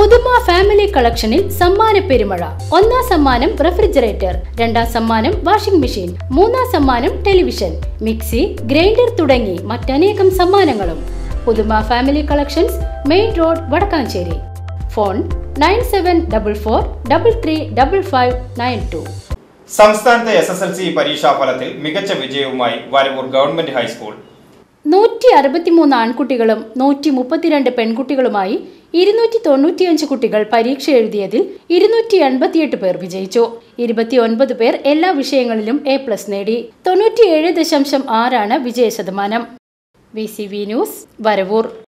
പുതുമ ഫാമിലി കളക്ഷനിൽ സമ്മാന പെരുമഴ ഒന്നാം സമ്മാനം റെഫ്രിജറേറ്റർ രണ്ടാം സമ്മാനം വാഷിംഗ് മെഷീൻ മൂന്നാം സമ്മാനം ടെലിവിഷൻ മിക്സി ഗ്രൈൻഡർ തുടങ്ങി മറ്റനേകം സമ്മാനങ്ങളും Puthuma family collections main road Vadakkancherry phone nine seven double four double three double five nine two സംസ്ഥാനത്തെ എസ് എസ് എൽ സി പരീക്ഷാഫലത്തിൽ മികച്ച വിജയവുമായി വരവൂർ ഗവൺമെന്റ് ഹൈസ്കൂൾ നൂറ്റി അറുപത്തിമൂന്ന് ആൺകുട്ടികളും നൂറ്റി മുപ്പത്തിരണ്ട് പെൺകുട്ടികളുമായി ഇരുന്നൂറ്റി തൊണ്ണൂറ്റിയഞ്ച് കുട്ടികൾ പരീക്ഷ എഴുതിയതിൽ ഇരുന്നൂറ്റി എൺപത്തിയെട്ട് പേർ വിജയിച്ചു ഇരുപത്തിയൊൻപത് പേർ എല്ലാ വിഷയങ്ങളിലും എ പ്ലസ് നേടി തൊണ്ണൂറ്റിയേഴ് ദശാംശം ആറാണ് വിജയ ശതമാനം V C V news Varavoor